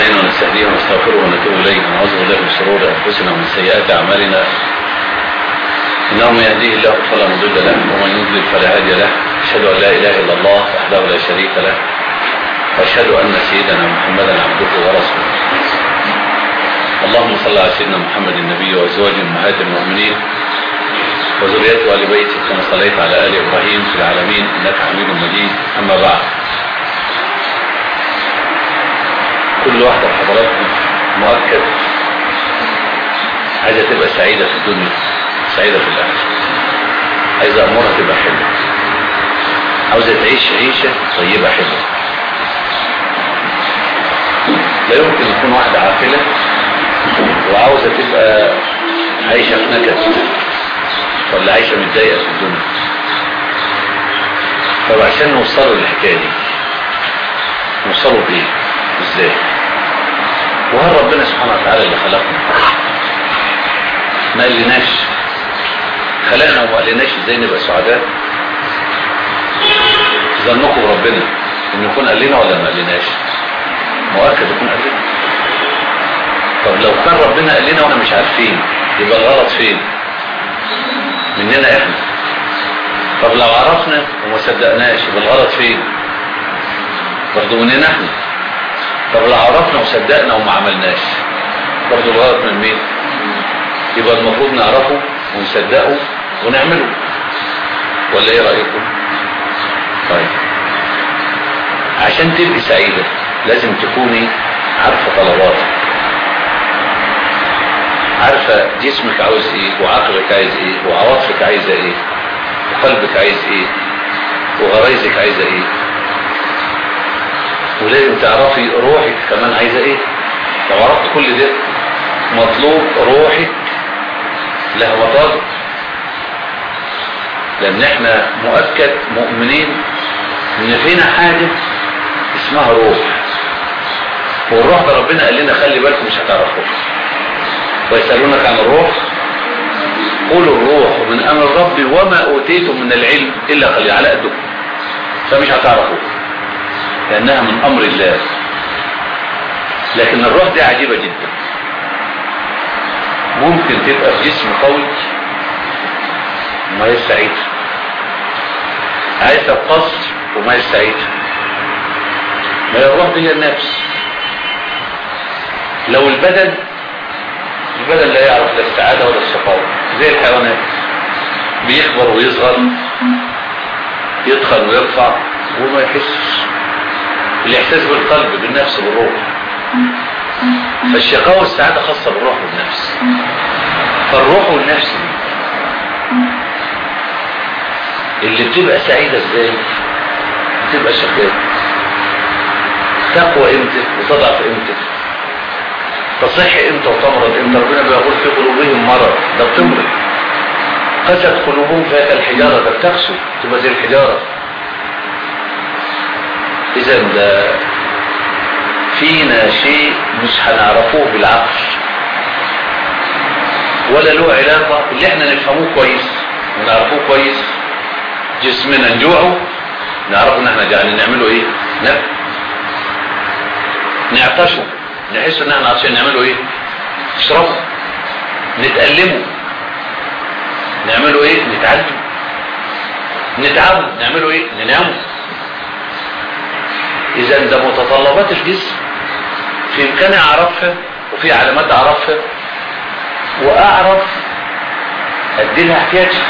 ونستعينه ونستهديه ونستغفره ونتوب اليه ونعوذ بالله من شرور انفسنا ومن سيئات اعمالنا انه من يهديه الله فلا مضل له ومن يضلل فلا هادي له اشهد ان لا اله الا الله وحده لا شريك له واشهد ان سيدنا محمدا عبده ورسوله اللهم صل على سيدنا محمد النبي وازواجه امهات المؤمنين وذريته وال بيته كما صليت على ال ابراهيم في العالمين انك حميد مجيد اما بعد كل واحده من حضراتكم مؤكد عايزه تبقى سعيده في الدنيا سعيده في الاخره عايزه امورها تبقى حلوه عاوزه تعيش عيشه طيبه حلوه لا يمكن يكون واحده عاقله وعاوزه تبقى عايشه في نكد ولا عايشه متضايقه في الدنيا طب عشان نوصلوا للحكايه دي نوصلوا بايه؟ ازاي؟ وهل ربنا سبحانه وتعالى اللي خلقنا ما قالناش خلقنا وما قالناش ازاي نبقى سعداء ظنكم بربنا ان يكون قال لنا ولا ما قالناش مؤكد يكون قال لنا طب لو كان ربنا قال لنا واحنا مش عارفين يبقى الغلط فين مننا احنا طب لو عرفنا وما صدقناش يبقى الغلط فين برضه مننا احنا طب لو عرفنا وصدقنا وما عملناش برضه الغلط من مين يبقى المفروض نعرفه ونصدقه ونعمله ولا ايه رايكم طيب عشان تبقي سعيده لازم تكوني عارفه طلباتك عارفه جسمك عاوز ايه وعقلك عايز ايه وعواطفك عايزه ايه وقلبك عايز ايه وغرايزك عايزه ايه ولازم تعرفي روحك كمان عايزه ايه لو عرفت كل ده مطلوب روحك لها مطالب لان احنا مؤكد مؤمنين ان فينا حاجه اسمها روح والروح ده ربنا قال لنا خلي بالكم مش هتعرفوه ويسالونك عن الروح قل الروح من امر ربي وما اوتيتم من العلم الا قليلا على قدكم فمش هتعرفوه لانها من امر الله لكن الروح دي عجيبه جدا ممكن تبقى في جسم قوي وما هي سعيده عايشه في قصر وما هي سعيده ما هي الروح دي هي النفس لو البدن البدن لا يعرف لا السعاده ولا الشقاوه زي الحيوانات بيكبر ويصغر يدخل ويرفع وما يحسش الاحساس بالقلب بالنفس بالروح فالشقاوة والسعادة خاصة بالروح والنفس فالروح والنفس اللي بتبقى سعيدة ازاي بتبقى شقاوة تقوى امتى وتضعف امتى تصح امتى وتمرض امتى ربنا بيقول في قلوبهم مرض ده بتمرض قست قلوبهم فهي كالحجارة ده بتغسل تبقى زي الحجارة اذا ده فينا شيء مش هنعرفوه بالعقل ولا له علاقة اللي احنا نفهموه كويس ونعرفوه كويس جسمنا نجوعه نعرف ان احنا جعانين نعمله ايه ناكل نعطشه نحس ان احنا عشان نعمله ايه نشربه نتألمه نعمله ايه نتعلم نتعبه نعمله ايه ننامه اذا ده متطلبات الجسم في امكاني اعرفها وفي علامات اعرفها واعرف ادي لها احتياجها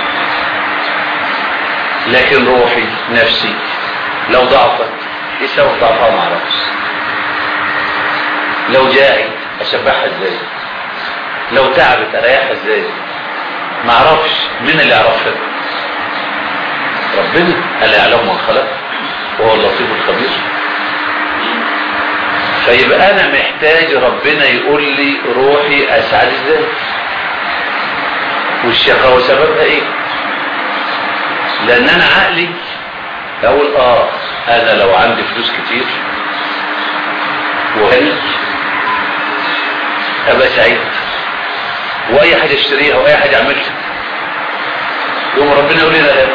لكن روحي نفسي لو ضعفت ايه سبب ضعفها ما اعرفش لو جاعت اشبعها ازاي لو تعبت اريحها ازاي ما اعرفش مين اللي يعرفها ربنا الا يعلم من خلق وهو اللطيف الخبير فيبقى انا محتاج ربنا يقول لي روحي اسعد ازاي والشقاوة سببها ايه لان انا عقلي اقول اه انا لو عندي فلوس كتير وغني ابقى سعيد واي حاجه اشتريها واي حاجه اعملها يوم ربنا يقول لي لا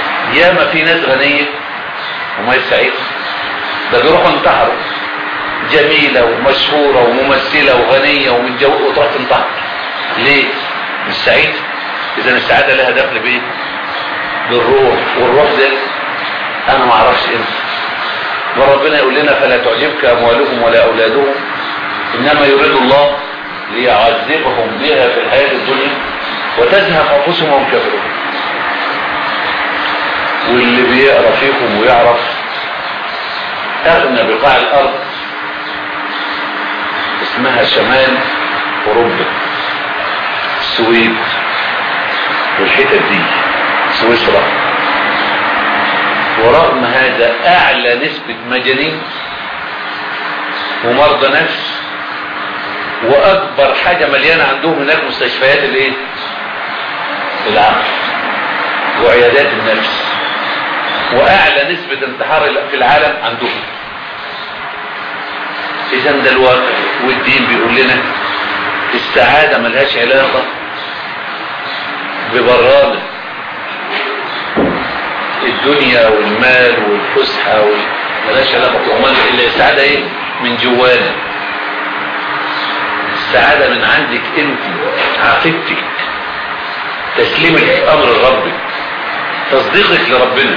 ياما في ناس غنيه وما سعيد ده بيروحوا انتحروا جميلة ومشهورة وممثلة وغنية ومن جو وتروح تنتحر ليه؟ مش سعيد اذا السعادة لها دخل بايه؟ بالروح والروح ده انا ما اعرفش امتى وربنا يقول لنا فلا تعجبك اموالهم ولا اولادهم انما يريد الله ليعذبهم بها في الحياة الدنيا وتزهق انفسهم وهم كافرون واللي بيقرا فيكم ويعرف اغنى بقاع الارض اسمها شمال اوروبا السويد والحتت دي سويسرا ورغم هذا اعلى نسبة مجانين ومرضى نفس واكبر حاجة مليانة عندهم هناك مستشفيات الايه العقل وعيادات النفس واعلى نسبة انتحار في العالم عندهم اذا ده الواقع والدين بيقول لنا السعادة ملهاش علاقة ببرامج الدنيا والمال والفسحة وال... ملهاش علاقة بأمال إلا السعادة إيه؟ من جوانا السعادة من عندك أنت عقيدتك تسليمك أمر ربك تصديقك لربنا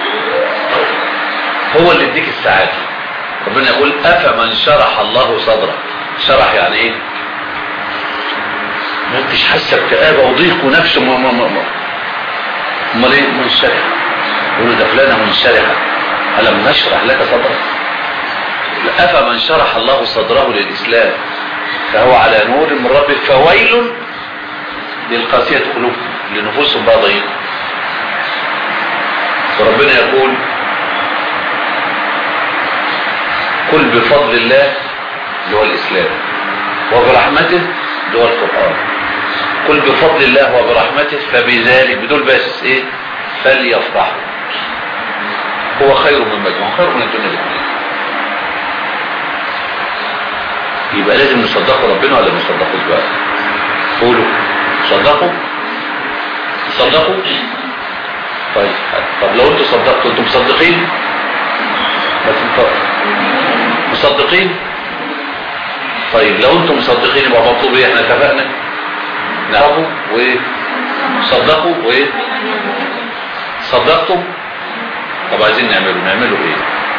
هو اللي يديك السعادة ربنا يقول أفمن شرح الله صدره شرح يعني إيه؟ ما انتش حاسه بكآبة وضيق ونفسه ما ما ما ما امال ايه منشرح يقولوا ده فلانة منشرحة ألم نشرح لك صدرك أفمن شرح الله صدره للإسلام فهو على نور من ربه فويل للقاسية قلوب لنفوسهم بقى ضيقة فربنا يقول كل بفضل الله اللي هو الإسلام وبرحمته اللي هو القرآن قل بفضل الله وبرحمته فبذلك بدول بس ايه فليفرحوا هو خير من مجموع خير من الدنيا الاثنين يبقى لازم نصدقوا ربنا ولا ما نصدقوش بقى قولوا صدقوا صدقوا طيب طب لو انتوا صدقتوا انتوا مصدقين ما تنطقوا مصدقين طيب لو انتم مصدقين يبقى مطلوب ايه احنا اتفقنا نعرفوا وايه صدقوا وايه صدقتم طب عايزين نعمله نعمله ايه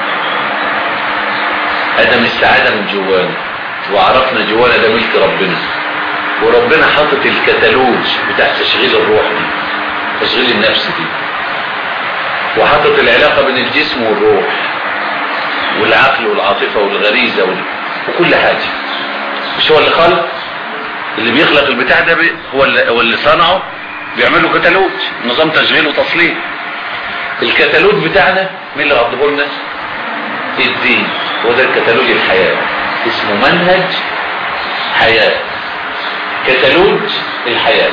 ادم السعادة من جوانا وعرفنا جوانا ده ملك ربنا وربنا حاطط الكتالوج بتاع تشغيل الروح دي تشغيل النفس دي وحاطط العلاقة بين الجسم والروح والعقل والعاطفة والغريزة وال... وكل حاجة مش هو اللي خلق اللي بيخلق البتاع ده بي هو اللي, هو اللي صنعه بيعملوا كتالوج نظام تشغيل وتصليح الكتالوج بتاعنا مين اللي عضبه لنا الدين هو ده الكتالوج الحياة اسمه منهج حياة كتالوج الحياة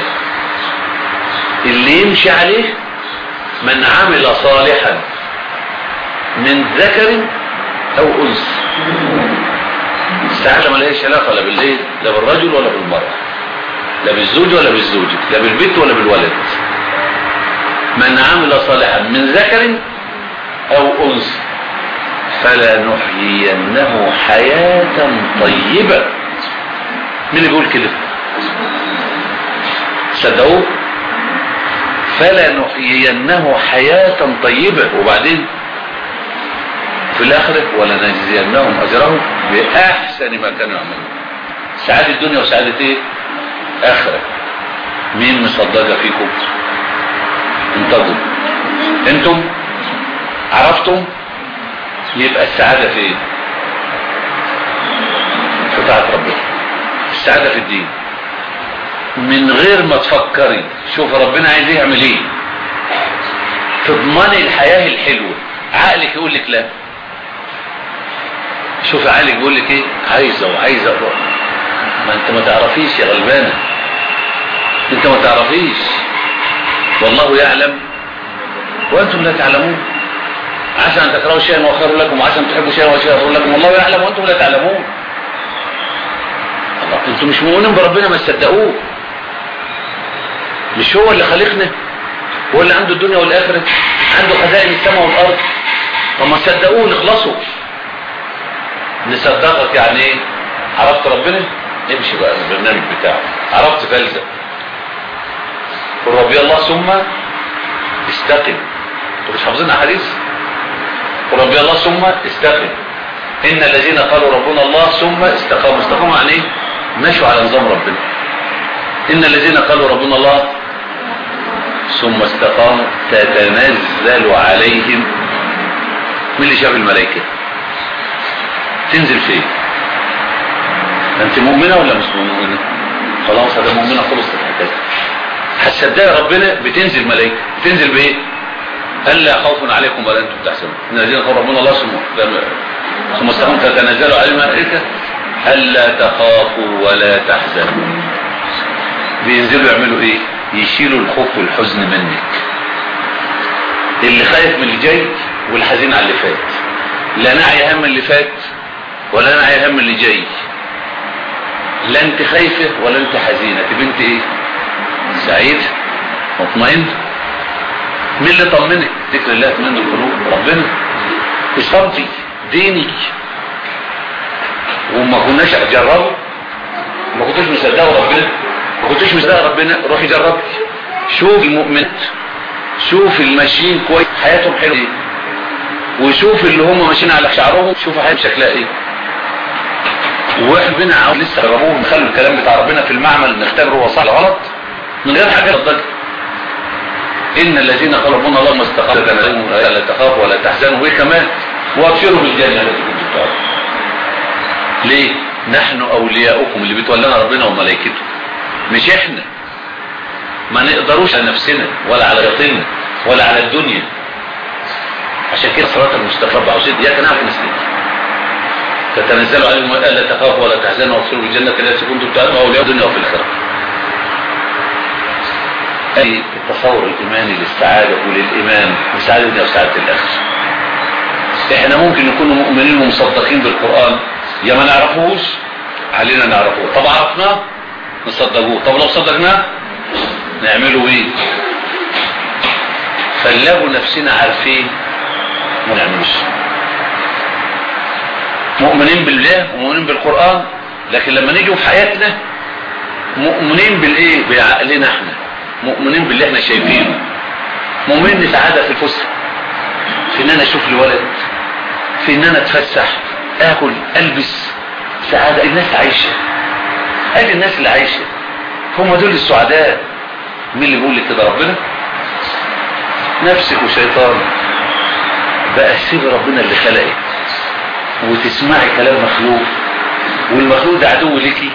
اللي يمشي عليه من عمل صالحا من ذكر او انثى السعادة ما لهاش علاقة لا بالليل لا بالرجل ولا بالمرأة لا بالزوج ولا بالزوجة لا بالبيت ولا بالولد من عمل صالحا من ذكر او انثى فلنحيينه حياة طيبة مين اللي بيقول كده صدقوه فلنحيينه حياة طيبة وبعدين في الاخرة ولنجزينهم اجرهم باحسن ما كانوا يعملون سعادة الدنيا وسعادة ايه اخرة مين مصدقة فيكم انتظروا انتم عرفتم يبقى السعادة في ايه في طاعة ربنا السعادة في الدين من غير ما تفكري شوف ربنا عايز يعمل ايه تضمني الحياة الحلوة عقلك يقول لك لا شوف عقلك بيقول لك ايه عايزة وعايزة ما انت ما تعرفيش يا غلبانة انت ما تعرفيش والله يعلم وانتم لا تعلمون عسى ان تكرهوا شيئا وخير لكم وعسى ان تحبوا شيئا وشيئا لكم والله يعلم وانتم لا تعلمون الله انتم مش مؤمنين بربنا ما تصدقوه مش هو اللي خلقنا هو اللي عنده الدنيا والاخره عنده خزائن السماء والارض فما صدقوه نخلصوا نصدقك يعني ايه عرفت ربنا امشي بقى البرنامج بتاعه عرفت فلسفه قل ربي الله ثم استقم انتوا مش حافظين احاديث قل ربي الله ثم استقم ان الذين قالوا ربنا الله ثم استقاموا استقاموا يعني ايه مشوا على نظام ربنا ان الذين قالوا ربنا الله ثم استقاموا تتنزل عليهم مين اللي شاف الملائكه تنزل فين انت مؤمنه ولا مش مؤمنه خلاص هذا مؤمنه خلص الحكايه هتصدق ربنا بتنزل ملائكه بتنزل بايه الا خوف عليكم ولا انتم تحزنون ان الذين قالوا ربنا الله ثم ثم استقاموا تتنزل عليهم الملائكه الا تخافوا ولا تحزنوا بينزلوا يعملوا ايه يشيلوا الخوف والحزن منك اللي خايف من اللي جاي والحزين على اللي فات لا نعي هم اللي فات ولا نعي هم اللي جاي لا انت خايفة ولا انت حزينة تبقى انت ايه سعيد مطمئن مين اللي طمنك ذكر الله من القلوب ربنا اصابتي ديني وما كناش اجربه ما كنتوش مصدقوا ربنا ما كنتوش مصدق ربنا روحي جربي شوف المؤمنات شوف الماشيين كويس حياتهم حلوه ايه وشوف اللي هم ماشيين على شعرهم شوفوا حياتهم شكلها ايه وربنا عاوز لسه جربوه نخلوا الكلام بتاع ربنا في المعمل نختبره هو صح ولا غلط من غير حاجه تضل ان الذين قالوا ربنا الله ما استقاموا لا تخافوا ولا تحزنوا وايه كمان وابشروا بالجنه التي كنتم تعلمون ليه نحن اولياؤكم اللي بتولانا ربنا وملائكته مش احنا ما نقدروش على نفسنا ولا على يقيننا ولا على الدنيا عشان كده صراط المستقيم عاوزين اياك نعرف نسلك تتنزل عليهم الا تخافوا ولا تحزنوا وابشروا بالجنه التي كنتم تعلمون اولياء الدنيا وفي الاخره اي التصور الايماني للسعاده وللايمان وسعاده الدنيا وسعاده الاخره احنا ممكن نكون مؤمنين ومصدقين بالقران يا ما نعرفوش علينا نعرفوه طب عرفناه نصدقوه طب لو صدقناه نعمله ايه فنلاقوا نفسنا عارفين ما نعملوش مؤمنين بالله ومؤمنين بالقرآن لكن لما نيجوا في حياتنا مؤمنين بالايه بعقلنا احنا مؤمنين باللي احنا شايفينه مؤمنين بسعادة في الفسحة في ان انا اشوف لي ولد في ان انا اتفسح اكل البس سعادة الناس عايشة ادي الناس اللي عايشة هم دول السعداء مين اللي بيقول لك كده ربنا نفسك وشيطانك بقى سيب ربنا اللي خلقك وتسمعي كلام مخلوق والمخلوق ده عدو ليكي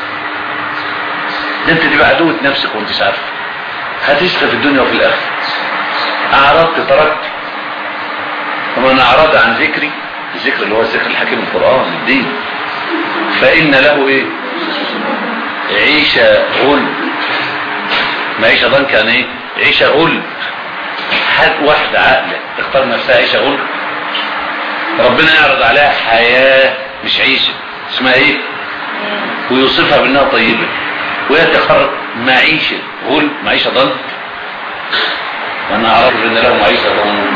ده انت تبقى عدوة نفسك وانت مش عارفه هتشقى في الدنيا وفي الاخره اعرضت تركت ومن اعرض عن ذكري الذكر اللي هو الذكر الحكيم القران الدين فان له ايه عيشه غلب معيشه ضنك يعني ايه عيشه غلب حد واحده عاقله تختار نفسها عيشه غلب ربنا يعرض عليها حياه مش عيشه اسمها ايه ويوصفها بانها طيبه وهي تختار معيشه غلب معيشه ضنك وانا اعرف ان له معيشه ضنك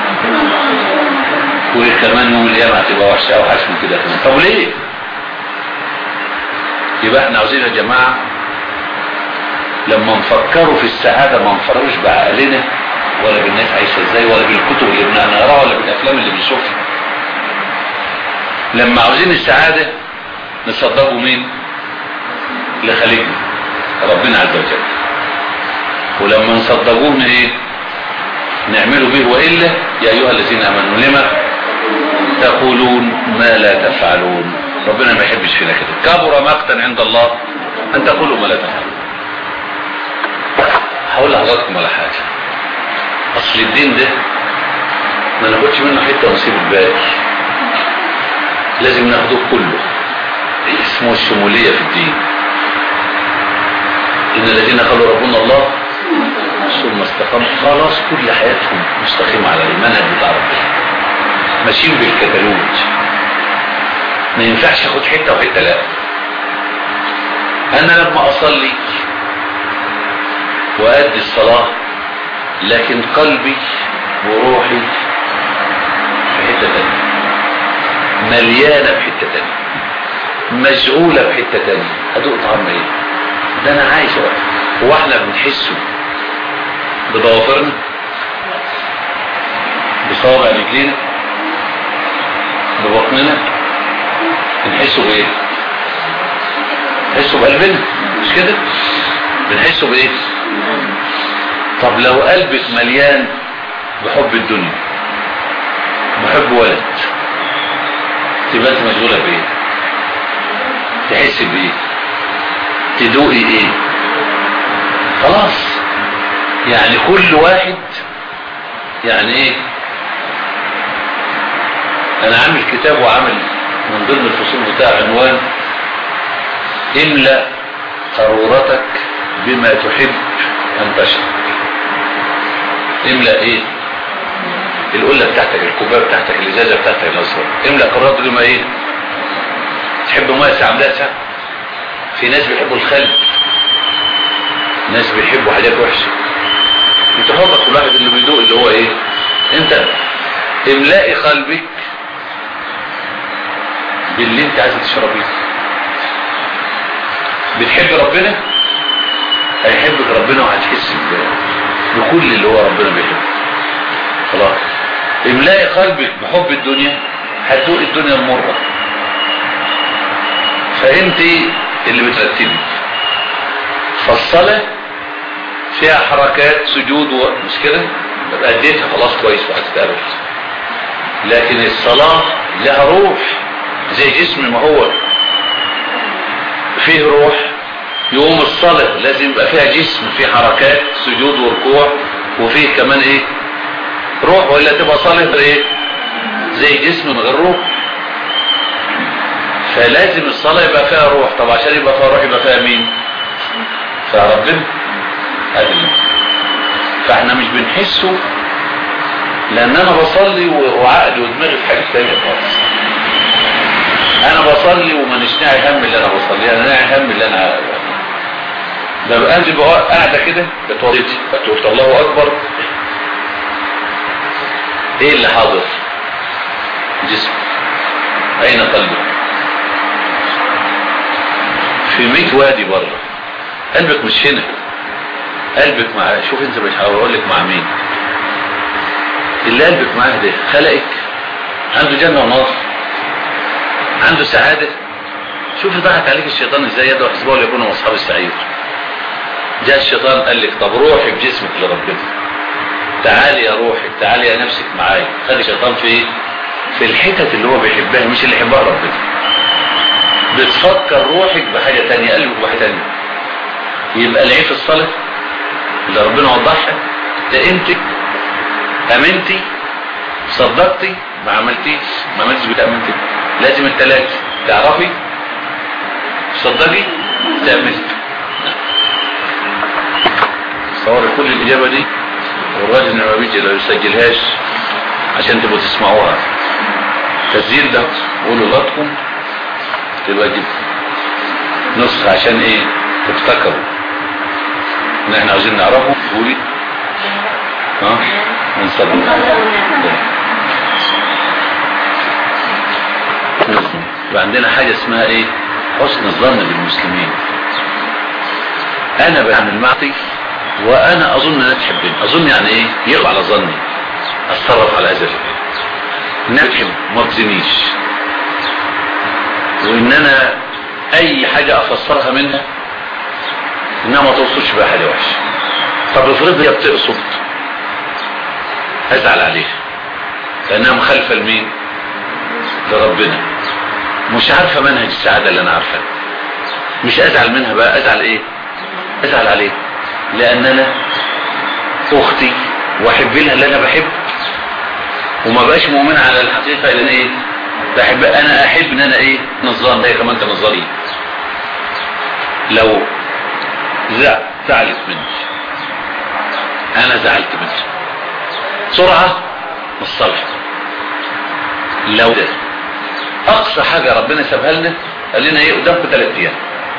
وكمان يوم القيامه هتبقى وحشه او حاجه من كده كمان طب ليه يبقى احنا عاوزين يا جماعه لما نفكروا في السعاده ما نفكروش بعقلنا ولا بالناس عايشه ازاي ولا بالكتب اللي بنقراها ولا بالافلام اللي بنشوفها لما عاوزين السعاده نصدقوا مين اللي خلقنا ربنا عز وجل ولما نصدقوه ايه نعمله به والا يا ايها الذين امنوا لما تقولون ما لا تفعلون ربنا ما يحبش فينا كده كبر مقتا عند الله ان تقولوا ما لا تفعلون هقول لحضراتكم على حاجه اصل الدين ده ما ناخدش منه حته ونسيب الباقي لازم ناخده كله اسمه الشموليه في الدين ان الذين قالوا ربنا الله ثم استقاموا خلاص كل حياتهم مستقيمه على المنهج بتاع ربنا ماشيين بالكتالوج ما ينفعش اخد حته وحته لا انا لما اصلي وادي الصلاه لكن قلبي وروحي في حته تانيه مليانة بحتة تانية مشغولة بحتة تانية هدوق طعم ايه ده انا عايش بقى هو احنا بنحسه بضوافرنا بصابع رجلينا ببطننا بنحسه بايه بنحسه بقلبنا مش كده بنحسه بايه طب لو قلبك مليان بحب الدنيا بحب ولد تبقى انت مشغوله بايه تحس بايه تدوقي ايه خلاص يعني كل واحد يعني ايه انا عامل كتاب وعامل من ضمن الفصول بتاع عنوان املأ قارورتك بما تحب ان تشرب املأ ايه القلة بتاعتك الكوباية بتاعتك الازازة بتاعتك الاصفر املأ قارورتك بما ايه تحب ميه ساعة ملاها ساعة في ناس بيحبوا الخل ناس بيحبوا حاجات وحشة انت حرك كل واحد اللي بيدوق اللي هو ايه انت املائي قلبك باللي انت عايز تشربيه بتحب ربنا هيحبك ربنا وهتحس بكل اللي هو ربنا بيحبه خلاص املائي قلبك بحب الدنيا هتدوق الدنيا المرة فانت اللي بترتبي فالصلاة فيها حركات سجود ومش كده يبقى اديتها خلاص كويس وهتتقبل لكن الصلاة لها روح زي جسم ما هو فيه روح يقوم الصلاة لازم يبقى فيها جسم فيه حركات سجود وركوع وفيه كمان ايه روح وإلا تبقى صلاة ايه زي جسم من غير روح فلازم الصلاة يبقى فيها روح طب عشان يبقى فيها روح يبقى فيها مين فيها ربنا أدري فاحنا مش بنحسه لان انا بصلي وعقلي ودماغي في حاجة تانية خالص انا بصلي ومانيش ناعي هم اللي انا بصلي انا ناعي هم اللي انا ببقى انزل بقى قاعده كده بتوضيتي فتقول الله اكبر ايه اللي حاضر جسم اين قلبك في 100 وادي بره قلبك مش هنا قلبك معاه شوف انت مش هقول لك مع مين اللي قلبك معاه ده خلقك عنده جنة ونار عنده سعادة شوف ضحك عليك الشيطان ازاي يدعو حزبه ليكونوا من اصحاب السعير جاء الشيطان قال لك طب روحي بجسمك لربنا تعالي يا روحك تعالي يا نفسك معايا خلي الشيطان في ايه في الحتت اللي هو بيحبها مش اللي يحبها ربنا بتفكر روحك بحاجة تانية قلبك بحاجة تانية يبقى العيب في الصلاة اللي ربنا وضحها ده انت امنتي صدقتي ما عملتيش ما عملتيش بتأمنتي لازم التلاتة تعرفي تصدقي تأمني صور كل الإجابة دي والراجل لما بيجي لو يسجلهاش عشان تبقوا تسمعوها تسجيل ده قولوا لغتكم تبقى جيب نسخة عشان ايه تفتكروا ان احنا عاوزين نعرفه قولي ها ونصدق يبقى عندنا حاجة اسمها ايه حسن الظن بالمسلمين انا بعمل معطي وانا اظن انها تحبني اظن يعني ايه يغلب على ظني اتصرف على هذا الفعل انها تحب ما تزنيش وان انا اي حاجة افسرها منها انها ما توصلش بها حاجة وحشة طب افرض هي بتقصد ازعل عليها لانها مخالفة لمين لربنا مش عارفة منهج السعادة اللي انا عارفاه مش ازعل منها بقى ازعل ايه ازعل عليه لان انا اختي واحب لها اللي انا بحبه وما بقاش مؤمن على الحقيقة لان ايه بحب انا احب ان انا ايه نظام هي كمان تنظري لو زعل زعلت مني انا زعلت مني سرعة الصلح لو ده اقصى حاجة ربنا سابها لنا قال لنا ايه قدامكم ثلاث ايام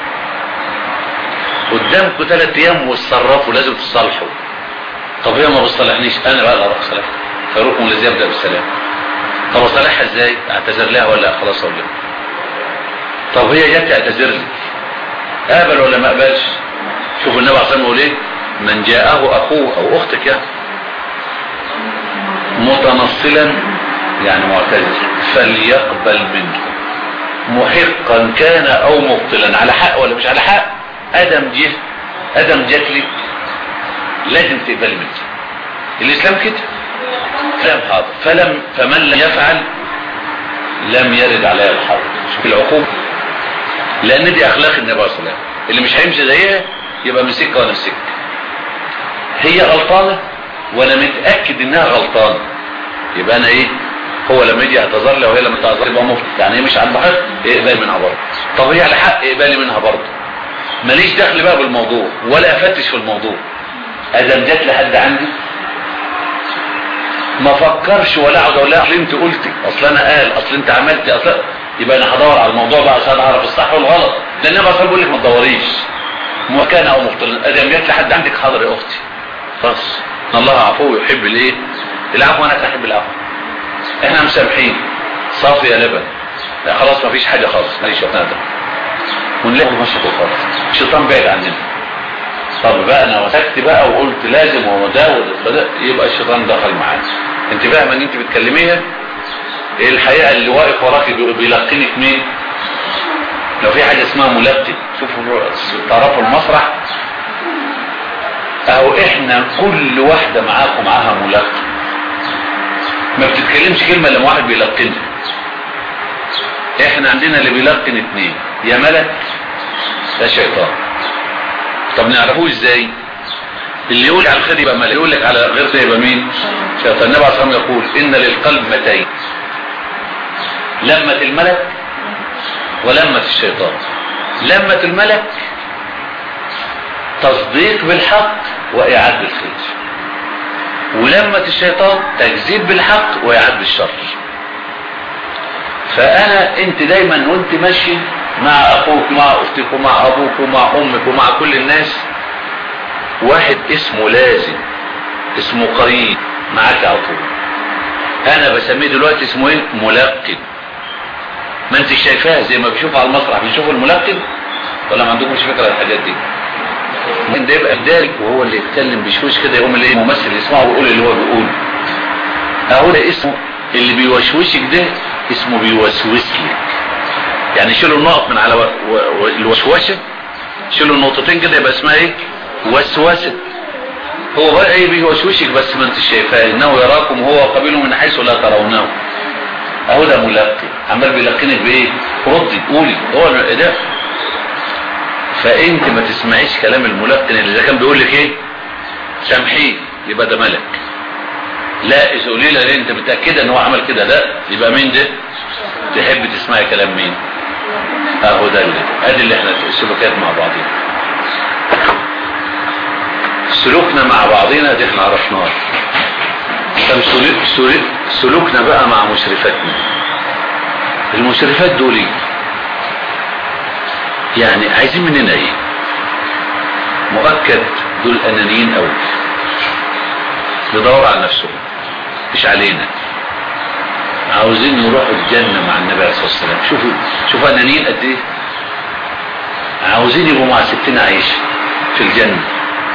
قدامكم ثلاث ايام واتصرفوا لازم تصلحوا طب هي ما بتصلحنيش انا بقى اللي اروح اصلحها خيركم الذي يبدا بالسلام طب اصالحها ازاي اعتذر لها ولا خلاص اقول لها طب هي جت اعتذر لي قابل ولا ما قبلش شوف النبي عليه الصلاه والسلام ايه من جاءه اخوه او اختك يعني متنصلا يعني معتذر فليقبل منه محقا كان او مبطلا على حق ولا مش على حق ادم جه ادم جات لي لازم تقبل منه الاسلام كده كلام حاضر فلم فمن لم يفعل لم يرد عليها الحرب في العقوبة لان دي اخلاق النبي صلى الله عليه وسلم اللي مش هيمشي زيها يبقى من سكه وانا في سكه هي غلطانه وانا متاكد انها غلطانه يبقى انا ايه هو لما يجي يعتذر لي وهي لما تعتذر يبقى مفرط يعني هي مش على الحق اقبال منها برضه طب هي على حق اقبالي منها برضه ماليش دخل بقى بالموضوع ولا افتش في الموضوع ادم جت لحد عندي ما فكرش ولا اقعد اقول لها اصل انت قلتي اصل انا قال اصل انت عملتي اصل يبقى انا هدور على الموضوع بقى عشان اعرف الصح والغلط لان انا بصل بقول لك ما تدوريش مكان او مختلط ادم جت لحد عندك حاضر يا اختي خلاص الله عفو يحب الايه العفو انا احب العفو احنا مسامحين صافي يا لبن لا خلاص ما فيش حاجه خالص ماليش ندم ونلاقي مشهد خالص الشيطان بعد عننا طب بقى انا وسكت بقى وقلت لازم وده وده يبقى الشيطان دخل معانا انت فاهم ان انت بتكلميها ايه الحقيقه اللي واقف وراك بيلقنك مين لو في حاجه اسمها ملقن شوفوا تعرفوا المسرح اهو احنا كل واحده معاكم معاها ملقن ما بتتكلمش كلمه لما واحد بيلقنها احنا عندنا اللي بيلقن اتنين يا ملك ده شيطان طب نعرفوه ازاي اللي يقول على الخير يبقى ملك يقول لك على غير خير يبقى مين شيطان النبي عليه الصلاه يقول ان للقلب متين لمة الملك ولمة الشيطان لمة الملك تصديق بالحق وإعاد بالخير ولمة الشيطان تكذيب بالحق وإعاد بالشر فأنا أنت دايما وأنت ماشي مع أخوك مع أختك ومع أبوك ومع أمك ومع كل الناس واحد اسمه لازم اسمه قريب معاك على طول أنا بسميه دلوقتي اسمه إيه ملقن ما انت شايفاها زي ما بيشوف على المسرح بيشوفوا الملقن ولا ما عندكمش فكره الحاجات دي من ده يبقى ذلك وهو اللي يتكلم بشوش كده يقوم اللي ممثل يسمعه ويقول اللي هو بيقول اهو ده اسمه اللي بيوشوشك ده اسمه بيوسوس لك يعني شيلوا النقط من على و... و... الوشوشه شيلوا النقطتين كده يبقى اسمها ايه وسوسه هو بقى ايه بيوشوشك بس ما انت شايفاه انه يراكم هو وقبيله من حيث لا ترونه اهو ده ملقي عمال بيلقنك بايه ردي قولي هو ده فانت ما تسمعيش كلام الملقن اللي اذا كان بيقول لك ايه سامحيه يبقى ده ملك لا اذا قولي لها ليه انت متاكده ان هو عمل كده لا يبقى مين ده تحب تسمعي كلام مين اهو ده اللي ادي اللي احنا السلوكات مع بعضنا سلوكنا مع بعضنا دي احنا عرفناها طب سلوكنا بقى مع مشرفاتنا المشرفات دول ايه يعني عايزين مننا ايه مؤكد دول انانيين قوي بيدوروا على نفسهم مش علينا عاوزين يروحوا الجنة مع النبي عليه الصلاة والسلام شوفوا شوفوا انانيين قد ايه عاوزين يبقوا مع ستنا عيشة في الجنة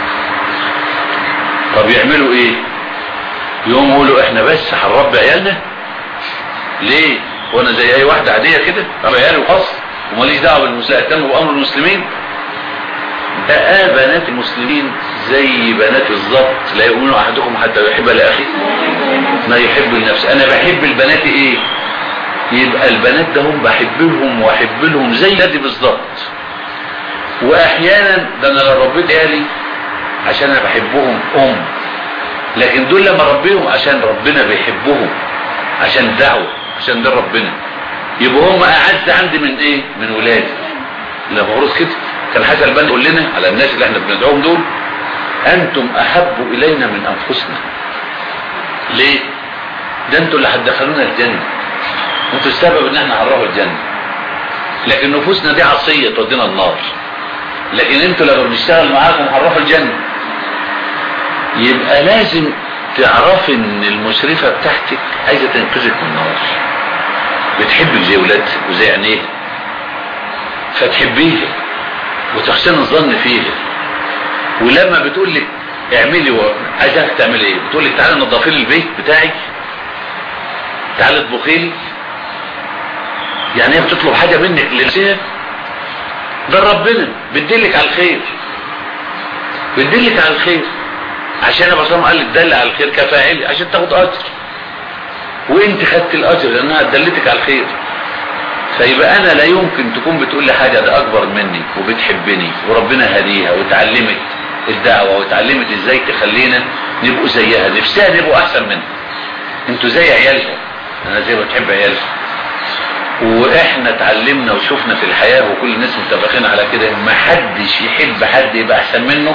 طب يعملوا ايه يوم يقولوا احنا بس هنربي عيالنا ليه وانا زي اي واحده عاديه كده ربي عيالي وخاص وماليش دعوه بالمسلمين اهتموا بامر المسلمين بقى بنات المسلمين زي بنات بالظبط لا يؤمن احدكم حتى يحب لاخيه ما يحب لنفسه انا بحب البنات ايه يبقى البنات ده هم بحبهم واحب لهم زي ولادي بالظبط واحيانا ده انا لو ربيت عيالي عشان انا بحبهم ام لكن دول لما ربيهم عشان ربنا بيحبهم عشان دعوه عشان ده ربنا يبقوا هم اعز عندي من ايه من ولادي لا مفروض كده كان حسن البنا يقول لنا على الناس اللي احنا بندعوهم دول انتم احب الينا من انفسنا ليه ده انتوا اللي هتدخلونا الجنه انتوا السبب ان احنا هنروح الجنه لكن نفوسنا دي عصيه تودينا النار لكن انتوا لما بنشتغل معاكم هنروح الجنه يبقى لازم تعرفي ان المشرفة بتاعتك عايزة تنقذك من النار بتحبك زي ولادها وزي عينيها فتحبيها وتحسن الظن فيها ولما بتقول لك اعملي و... عايزاك تعملي ايه بتقول لك تعالى نظفي لي البيت بتاعي تعالى اطبخي لي يعني هي بتطلب حاجه منك لنفسها ده ربنا بيدلك على الخير بيدلك على الخير عشان ابو سلام قال لك دل على الخير كفاعل عشان تاخد اجر وانت خدت الاجر لانها دلتك على الخير فيبقى انا لا يمكن تكون بتقول لي حاجه ده اكبر مني وبتحبني وربنا هديها وتعلمت الدعوه وتعلمت ازاي تخلينا نبقوا زيها نفسها نبقوا احسن منها انتوا زي عيالها انا زي ما بتحب عيالها واحنا اتعلمنا وشفنا في الحياه وكل الناس متفقين على كده ما حدش يحب حد يبقى احسن منه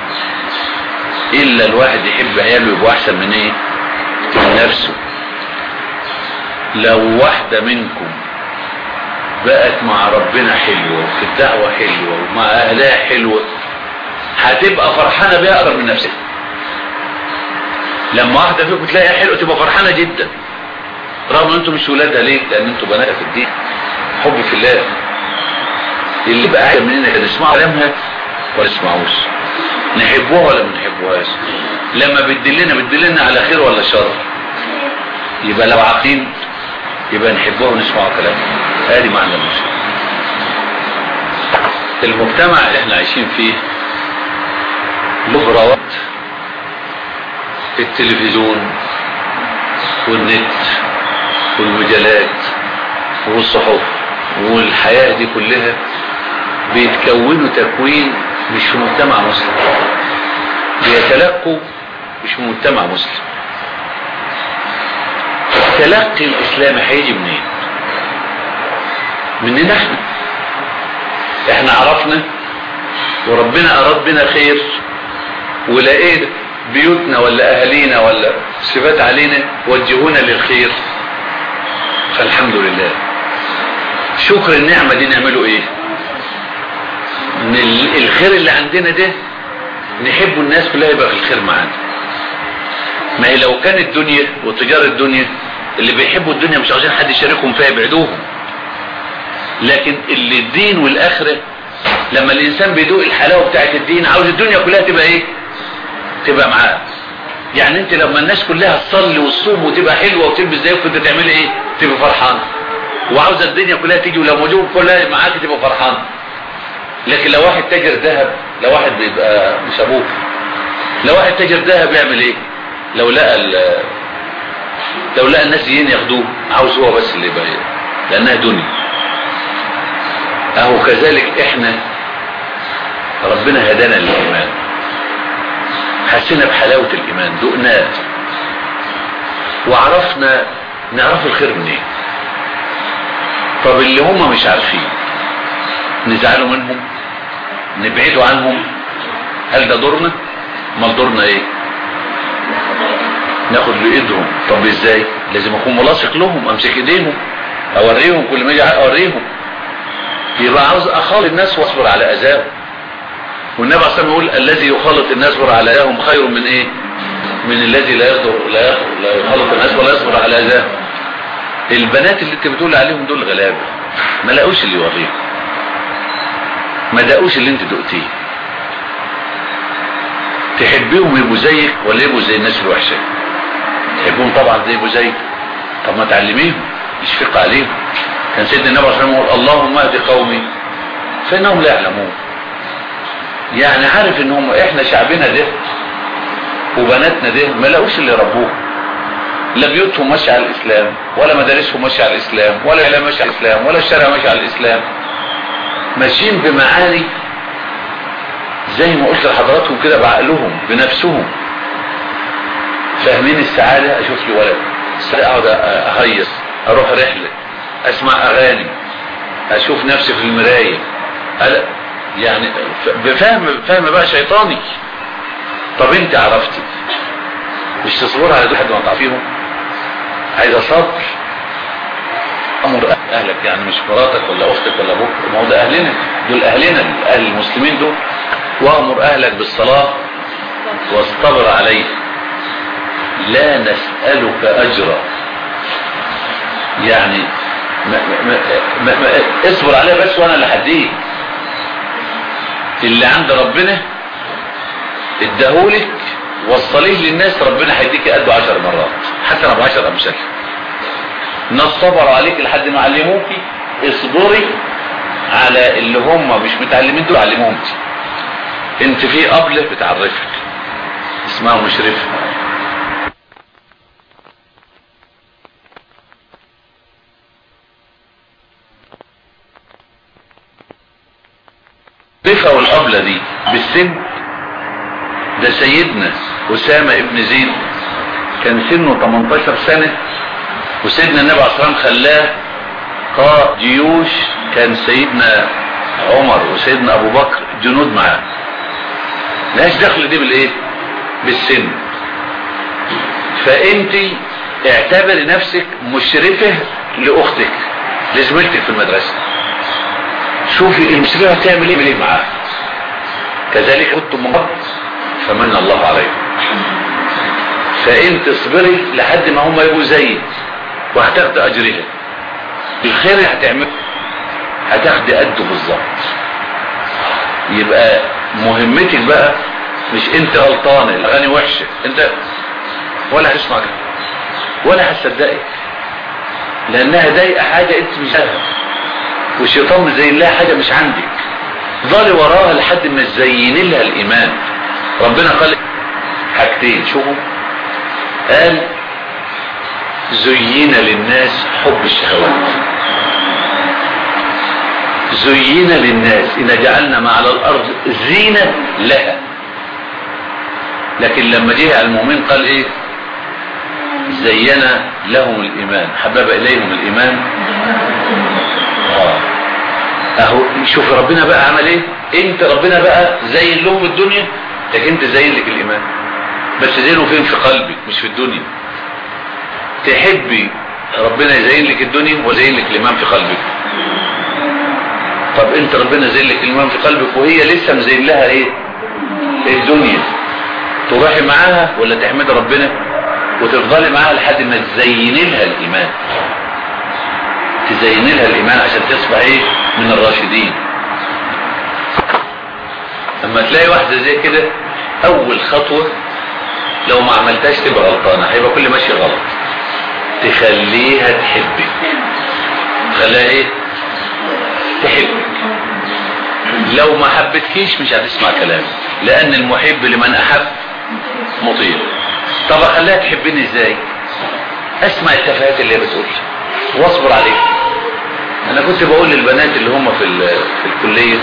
الا الواحد يحب عياله يبقوا احسن من ايه من نفسه لو واحده منكم بقت مع ربنا حلوة وفي الدعوة حلوة ومع أهلها حلوة هتبقى فرحانة بيها أكتر من نفسها لما واحدة فيكم تلاقيها حلوة تبقى فرحانة جدا رغم ان انتم مش ولادها ليه لان انتم بناتها في الدين حب في الله اللي بقى عايز مننا كده نسمعوا كلامها ولا نسمعوش نحبوها ولا ما نحبوهاش لما بتدلنا بتدلنا على خير ولا شر يبقى لو عاقلين يبقى نحبوها ونسمعوا كلامها ادي معنى المشكله المجتمع اللي احنا عايشين فيه له روات التلفزيون والنت والمجلات والصحف والحياة دي كلها بيتكونوا تكوين مش في مجتمع مسلم بيتلقوا مش في مجتمع مسلم تلقي الاسلام هيجي منين مننا احنا احنا عرفنا وربنا اراد بنا خير ولقينا بيوتنا ولا اهالينا ولا صفات علينا وجهونا للخير فالحمد لله شكر النعمة دي نعمله ايه ان الخير اللي عندنا ده نحبه الناس كلها يبقى في الخير معانا ما هي لو كانت الدنيا وتجارة الدنيا اللي بيحبوا الدنيا مش عاوزين حد يشاركهم فيها يبعدوهم لكن اللي الدين والاخرة لما الانسان بيدوق الحلاوة بتاعت الدين عاوز الدنيا كلها تبقى ايه تبقى معاه يعني انت لما الناس كلها تصلي وتصوم وتبقى حلوة وتلبس زي كنت تعملي ايه تبقى فرحان وعاوزة الدنيا كلها تيجي ولو موجود كلها معاك تبقى فرحان لكن لو واحد تاجر ذهب لو واحد بيبقى مش ابوك لو واحد تاجر ذهب يعمل ايه لو لقى لو لقى الناس جايين ياخدوه عاوز هو بس اللي يبقى لانها دنيا اهو كذلك احنا ربنا هدانا للايمان حسينا بحلاوة الايمان دقناه وعرفنا نعرف الخير منين طب اللي هم مش عارفين نزعلوا منهم نبعدوا عنهم هل ده دورنا امال دورنا ايه ناخد بايدهم طب ازاي لازم اكون ملاصق لهم امسك ايديهم اوريهم كل ما اجي اوريهم يبقى عاوز اخالط الناس واصبر على اذاهم والنبي عليه الصلاه يقول الذي يخالط الناس يصبر على اذاهم خير من ايه من الذي لا يقدر لا, يقدر لا يخالط الناس ولا يصبر على اذاهم البنات اللي انت بتقول عليهم دول غلابه ما لاقوش اللي يوريهم ما دقوش اللي انت دقتيه تحبيهم يبقوا زيك ولا يبقوا زي الناس الوحشه تحبهم طبعا زي يبقوا زيك طب ما تعلميهم اشفق عليهم كان سيدنا النبي صلى الله عليه وسلم يقول اللهم اهد قومي فانهم لا يعلمون يعني عارف ان هم احنا شعبنا ده وبناتنا ده ما لاقوش اللي ربوه لا بيوتهم ماشيه على الاسلام ولا مدارسهم ماشيه على الاسلام ولا الاعلام ماشي على الاسلام ولا الشارع ماشي على الاسلام ماشيين بمعاني زي ما قلت لحضراتكم كده بعقلهم بنفسهم فاهمين السعادة اشوف لي ولد السعادة اقعد اهيص اروح رحلة اسمع اغاني اشوف نفسي في المراية يعني بفهم فهم بقى شيطاني طب انت عرفتي مش تصبر على دول حد ما تعرفيهم عايزه صبر امر اهلك يعني مش مراتك ولا اختك ولا ابوك ما هو ده اهلنا دول اهلنا اهل المسلمين دول وامر اهلك بالصلاه واصطبر عليه لا نسألك أجرا يعني ما ما ما ما اصبر عليها بس وانا اللي هديك اللي عند ربنا اداهولك وصليه للناس ربنا هيديك قده عشر مرات حتى لو بعشر امثال ناس صبروا عليك لحد ما علموكي اصبري على اللي هم مش متعلمين دول علموهم انت في قبل بتعرفك اسمها مشرفه المعرفة والقبلة دي بالسن ده سيدنا أسامة ابن زيد كان سنه 18 سنة وسيدنا النبي عليه الصلاة والسلام خلاه قائد جيوش كان سيدنا عمر وسيدنا أبو بكر جنود معاه ملهاش دخل دي بالايه بالسن فانت اعتبري نفسك مشرفة لاختك لزميلتك في المدرسة شوفي المشرفة هتعمل ايه ايه معاها كذلك كنتم من قبل فمن الله عليكم فانت اصبري لحد ما هم يبقوا زيك وهتاخد اجرها الخير اللي هتعمله هتاخد قده بالظبط يبقى مهمتك بقى مش انت غلطانه الاغاني وحشه انت ولا هتسمع ولا هتصدقك لانها ضايقه حاجه انت مش عارفها والشيطان مزين لها حاجه مش عندك ضالي وراها لحد ما تزين لها الايمان ربنا قال حاجتين شوفوا قال زين للناس حب الشهوات زين للناس إن جعلنا ما على الأرض زينة لها لكن لما جه على المؤمن قال إيه زين لهم الإيمان حبب إليهم الإيمان آه. أهو شوف ربنا بقى عمل إيه أنت ربنا بقى زين لهم الدنيا لكن أنت زين لك الإيمان بس زينه فين في قلبك مش في الدنيا تحبي ربنا يزين لك الدنيا وزين لك الإيمان في قلبك طب انت ربنا زين لك الايمان في قلبك وهي لسه مزين لها ايه الدنيا تروحي معاها ولا تحمد ربنا وتفضلي معاها لحد ما تزين لها الايمان تزين لها الايمان عشان تصبح ايه من الراشدين اما تلاقي واحده زي كده اول خطوه لو ما عملتهاش تبقى غلطانه هيبقى كل ماشي غلط تخليها تحبك تخليها ايه تحبك لو ما حبتكيش مش هتسمع كلامي لان المحب لمن احب مطيع طب اخليها تحبني ازاي اسمع التفاهات اللي هي بتقول واصبر عليها انا كنت بقول للبنات اللي هم في, في الكلية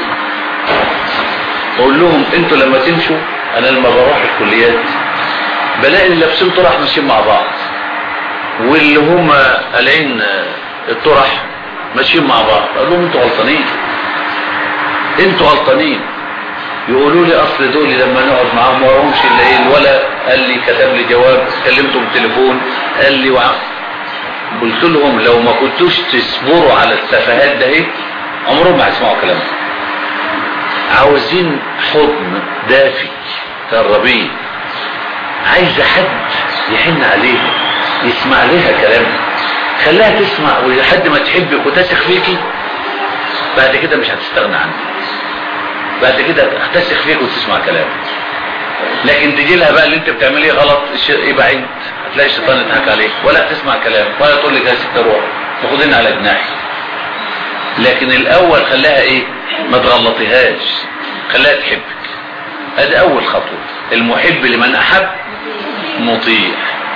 بقول لهم انتوا لما تمشوا انا لما بروح الكليات بلاقي اللي لابسين طرح ماشيين مع بعض واللي هم قالعين الطرح ماشيين مع بعض اقول لهم انتوا غلطانين انتوا غلطانين يقولوا لي اصل دول لما نقعد معاهم ما وراهمش الا ايه الولا قال لي كتب لي جواب كلمته بالتليفون قال لي وع... قلت لهم لو ما كنتوش تصبروا على التفاهات ده ايه عمرهم ما هيسمعوا كلامي عاوزين حضن دافي تقربيه عايزه حد يحن عليها يسمع لها كلامها خليها تسمع ولحد ما تحبك وتثق فيكي بعد كده مش هتستغنى عنك بعد كده هتثق فيك وتسمع كلامك لكن تجي لها بقى اللي انت بتعمليه غلط يبقى عند هتلاقي الشيطان يضحك عليك ولا تسمع كلامك ولا تقول لك يا ست روح تاخدين على جناحي لكن الاول خلاها ايه ما تغلطيهاش خلاها تحبك ادي اول خطوه المحب لمن احب مطيع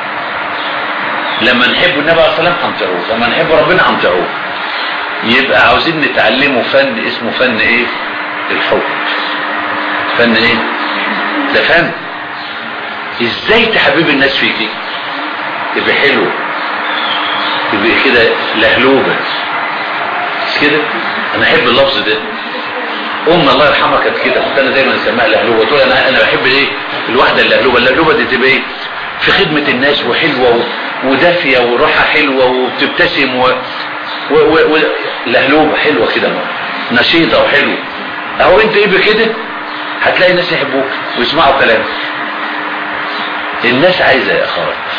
لما نحب النبي عليه الصلاه والسلام هنطيعوه لما نحب ربنا هنطيعوه يبقى عاوزين نتعلمه فن اسمه فن ايه الحب فن ايه ده فن ازاي تحبب الناس فيكي تبقى حلوه تبقى كده لهلوبه مش كده انا احب اللفظ ده ام الله يرحمها كانت كده كنت انا دايما اسميها لهلوبه تقول انا انا بحب ايه الواحده اللهلوبه اللهلوبه دي تبقى ايه في خدمه الناس وحلوه ودافيه وروحها حلوه وبتبتسم و... و... و... و... لهلوبه حلوه كده نشيطه وحلوه اهو انت ايه بكده هتلاقي الناس يحبوك ويسمعوا كلامك الناس عايزه يا اخوات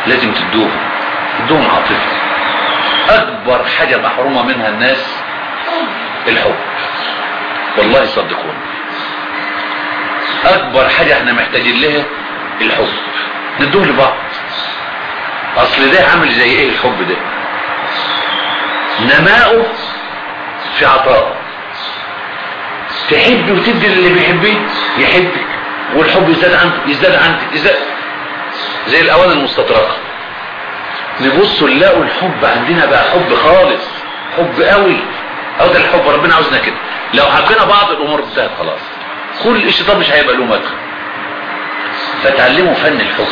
لازم تدوهم تدوهم عاطفة اكبر حاجة محرومة منها الناس الحب والله صدقوني اكبر حاجة احنا محتاجين لها الحب ندوه لبعض اصل ده عامل زي ايه الحب ده نماؤه في عطاء تحبي وتدي اللي بيحبيه يحبك والحب يزداد عندك يزداد عندك يزداد زي الاوان المستطرقه نبص نلاقوا الحب عندنا بقى حب خالص حب قوي او ده الحب ربنا عاوزنا كده لو حبينا بعض الامور انتهت خلاص كل الشيطان مش هيبقى له مدخل فتعلموا فن الحب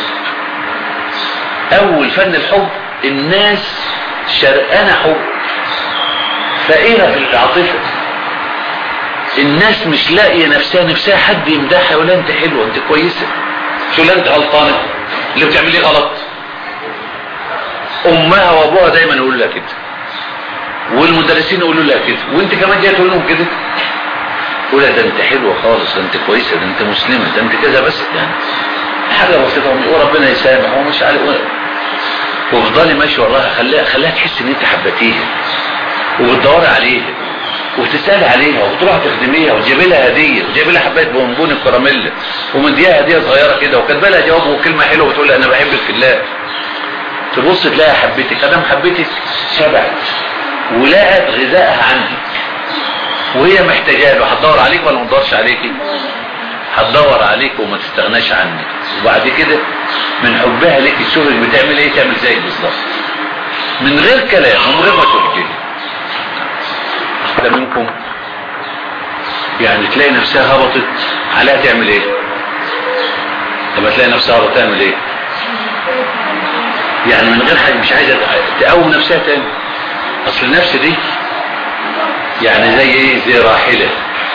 اول فن الحب الناس شرقانه حب فقيره في العاطفه الناس مش لاقيه نفسها نفسها حد يمدحها ولا انت حلوه انت كويسه شو لا انت غلطانه اللي بتعمليه غلط امها وابوها دايما يقولوا لها كده والمدرسين يقولوا لها كده وانت كمان جاي تقول لهم كده تقول ده انت حلوه خالص ده انت كويسه ده انت مسلمه ده انت كذا بس يعني حاجه بسيطه وربنا يسامح ومش عارف وافضلي ماشي وراها خليها خليها تحس ان انت حبيتيها وبتدوري عليها وبتسالي عليها وبتروح تخدميها وتجيبي لها هديه وتجيبي لها حبايه بونبون الكراميل ومديها هديه صغيره كده وكاتبه لها جواب وكلمه حلوه وتقول لها انا بحبك في الله تبص تلاقي حبيتك ادام حبيتك شبعت ولقت غذائها عندك وهي محتاجاه له هتدور عليك ولا ما تدورش عليكي هتدور عليك وما تستغناش عنك وبعد كده من حبها ليك تشوفك بتعمل ايه تعمل زيك بالظبط من غير كلام ومن غير ما تحكي واحده منكم يعني تلاقي نفسها هبطت عليها تعمل ايه لما تلاقي نفسها هبطت تعمل ايه يعني من غير حاجه مش عايزه تقوم نفسها تاني اصل النفس دي يعني زي ايه زي راحله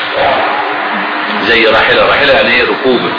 زي راحله راحله يعني ايه ركوبه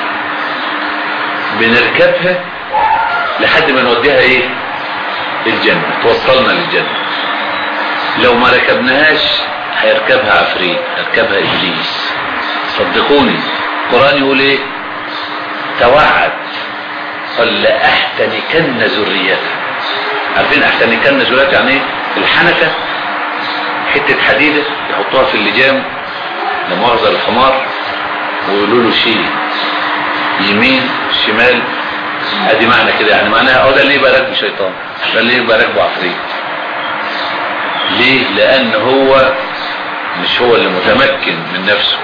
بنركبها لحد ما نوديها ايه الجنه توصلنا للجنه لو ما ركبناهاش هيركبها عفريت هيركبها ابليس صدقوني القران يقول ايه توعد قال لاحتنكن ذريته عارفين احتنكن ذريته يعني ايه الحنكه حته حديده يحطوها في اللجام لمؤاخذه الحمار ويقولوا له شيل يمين شمال ادي معنى كده يعني معناها اه ده اللي يبقى راكبه شيطان ده اللي يبقى راكبه عفريت ليه لان هو مش هو اللي متمكن من نفسه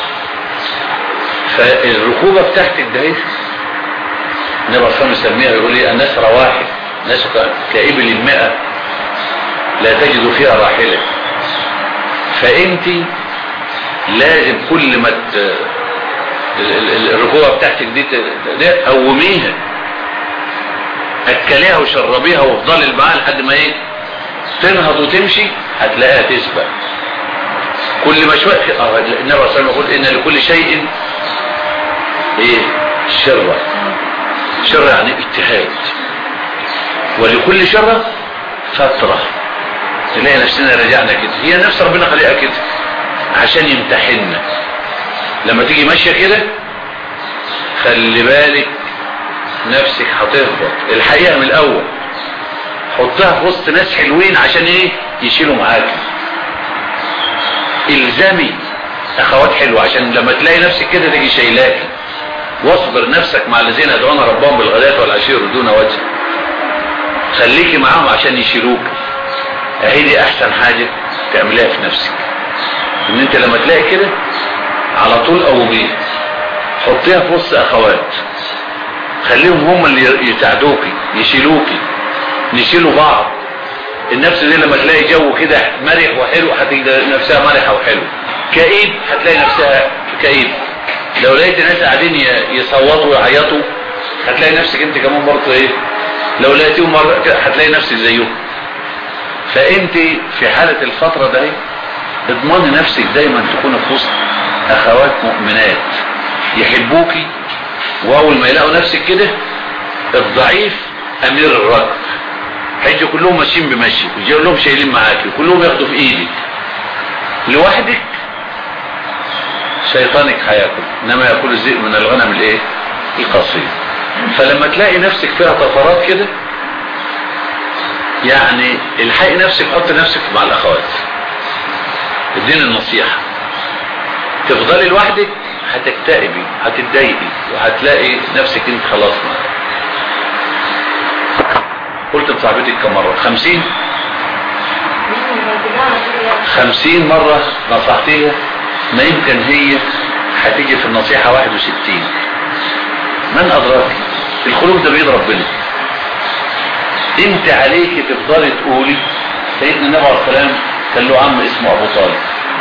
فالركوبة بتاعتك ده ايه النبي صلى الله يسميها يقول ايه الناس رواحل الناس كإبل المئة لا تجد فيها راحلة فانت لازم كل ما ت... الركوبة بتاعتك دي قوميها اكليها وشربيها وافضلي معاها لحد ما ايه تنهض وتمشي هتلاقيها تسبق كل ما شوية اه النبي صلى الله عليه وسلم يقول ان لكل شيء ايه شرة شرة يعني اجتهاد ولكل شرة فترة تلاقي نفسنا رجعنا كده هي نفس ربنا خلقها كده عشان يمتحننا لما تيجي ماشية كده خلي بالك نفسك هتهبط الحقيقة من الاول حطها في وسط ناس حلوين عشان ايه يشيلوا معاك الزمي اخوات حلوة عشان لما تلاقي نفسك كده تيجي شايلاك واصبر نفسك مع الذين يدعون ربهم بالغداة والعشير دون وجه خليكي معاهم عشان يشيلوك اهي دي احسن حاجة تعملها في نفسك ان انت لما تلاقي كده على طول قوميه حطيها في وسط اخوات خليهم هم اللي يساعدوكي يشيلوكي نشيلوا بعض النفس دي لما تلاقي جو كده مرح وحلو هتلاقي نفسها مرحة وحلو كئيب هتلاقي نفسها كئيب لو لقيت ناس قاعدين يصوتوا ويعيطوا هتلاقي نفسك انت كمان برضه ايه لو لقيتيهم مرة هتلاقي نفسك زيهم فانت في حالة الفترة ده اضمني نفسك دايما تكون في وسط اخوات مؤمنات يحبوكي واول ما يلاقوا نفسك كده الضعيف امير الركب هيجوا كلهم ماشيين بمشي ويجي لهم شايلين معاك وكلهم ياخدوا في ايدك لوحدك شيطانك هياكل انما ياكل الذئب من الغنم الايه القصير فلما تلاقي نفسك فيها طفرات كده يعني الحقي نفسك حط نفسك مع الاخوات اديني النصيحة تفضلي لوحدك هتكتئبي هتتضايقي وهتلاقي نفسك انت خلاص ما قلت لصاحبتك كم مرة خمسين خمسين مرة نصحتيها ما يمكن هي هتيجي في النصيحة واحد وستين من أدراك الخلوق ده بيد ربنا انت عليك تفضلي تقولي سيدنا النبي عليه السلام كان له عم اسمه ابو طالب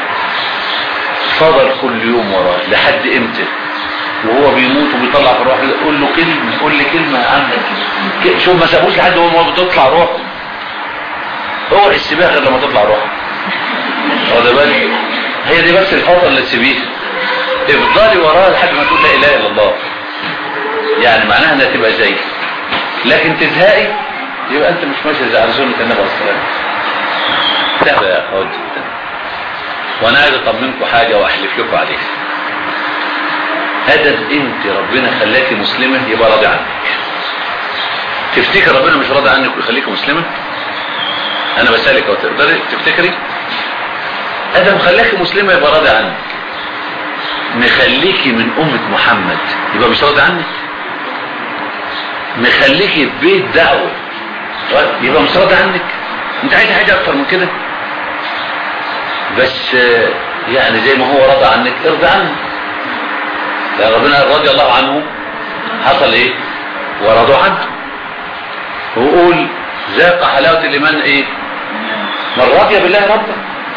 فضل كل يوم وراه لحد امتى وهو بيموت وبيطلع في الروح قول له كلمة قول لي كلمة عنك شوف ما سابوش لحد هو بتطلع روح اوعي السباق غير لما تطلع روح واخد بالك هي دي بس الفترة اللي تسيبيها افضلي وراه لحد ما تقول لا اله الا الله يعني معناها انها تبقى زي لكن تزهقي يبقى انت مش ماشي زي على سنه النبي عليه الصلاه والسلام يا اخوات جدا وانا عايز اطمنكم حاجه واحلف لكم عليها ادم انت ربنا خلاكي مسلمه يبقى راضي عنك تفتكر ربنا مش راضي عنك ويخليك مسلمه انا بسالك او تقدري تفتكري ادم خلاكي مسلمه يبقى راضي عنك مخليكي من امه محمد يبقى مش راضي عنك مخليكي في بيت دعوه يبقى مش راضي عنك انت عايز حاجه اكتر من كده بس يعني زي ما هو رضى عنك ارضى عنه يا ربنا رضي الله عنه حصل ايه ورضوا عنه وقول ذاق حلاوة الإيمان ايه من رضي بالله ربا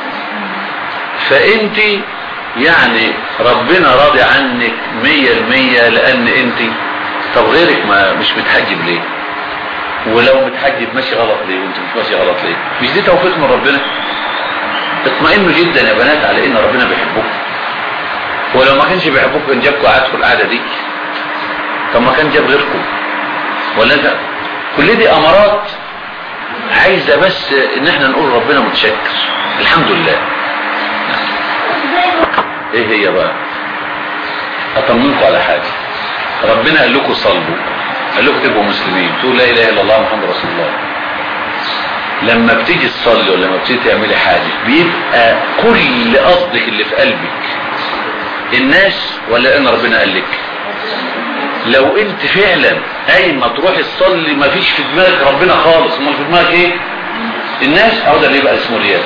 فانت يعني ربنا راضي عنك مية المية لان انت طب غيرك ما مش متحجب ليه ولو متحجب ماشي غلط ليه وانت مش ماشي غلط ليه مش دي توفيق من ربنا اطمئنوا جدا يا بنات على ان ربنا بيحبكم ولو ما كانش بيحبكم كان جابكم قعدكم القعده دي طب ما كان جاب غيركم ولا ده كل دي امارات عايزه بس ان احنا نقول ربنا متشكر الحمد لله ايه هي بقى اطمنكم على حاجه ربنا قال لكم صلوا قال لكم تبقوا مسلمين تقول لا اله الا الله محمد رسول الله لما بتيجي تصلي ولا لما بتيجي تعملي حاجه بيبقى كل قصدك اللي في قلبك الناس ولا ان ربنا قال لك لو انت فعلا اي ما تروحي تصلي ما فيش في دماغك ربنا خالص امال في دماغك ايه الناس او ده اللي يبقى اسمه رياء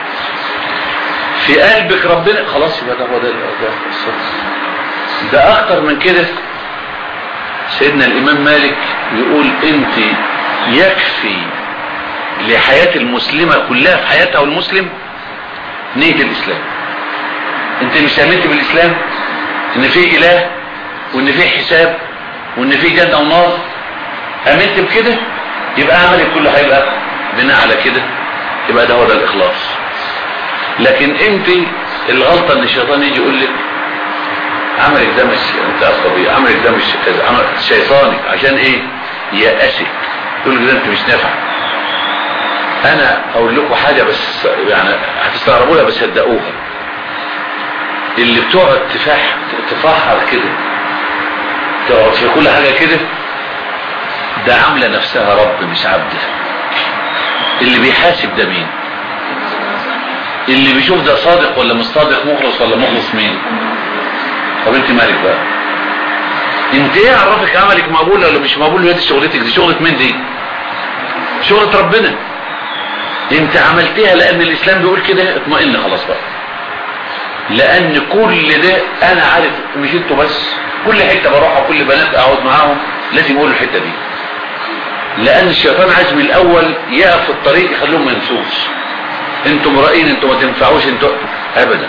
في قلبك ربنا خلاص يبقى ده هو ده ده ده اكتر من كده سيدنا الامام مالك يقول انت يكفي لحياة المسلمة كلها في حياتها والمسلم نية الاسلام انت مش امنت بالاسلام ان في اله وان في حساب وان في جنة ونار امنت بكده يبقى عملك كله هيبقى بناء على كده يبقى ده هو ده الاخلاص لكن انت الغلطة ان الشيطان يجي يقول لك عملك ده مش انت طبيعي عملك ده مش كذا عمل شيطانك عشان ايه يأسك تقول لك ده انت مش نافع انا اقول لكم حاجة بس يعني هتستغربوها بس صدقوها اللي بتقعد تفح تفحر كده تقعد في كل حاجة كده ده عاملة نفسها رب مش عبد اللي بيحاسب ده مين اللي بيشوف ده صادق ولا مش صادق مخلص ولا مخلص مين طب انت مالك بقى انت ايه عرفك عملك مقبول ولا مش مقبول هي دي شغلتك دي شغلة مين دي شغلة ربنا انت عملتها لان الاسلام بيقول كده اطمئن خلاص بقى لان كل ده انا عارف مش انتوا بس كل حته بروح كل بنات اقعد معاهم لازم يقولوا الحته دي لان الشيطان عايز من الاول يقف في الطريق يخليهم ما يمشوش انتوا مرائين انتوا ما تنفعوش انتوا ابدا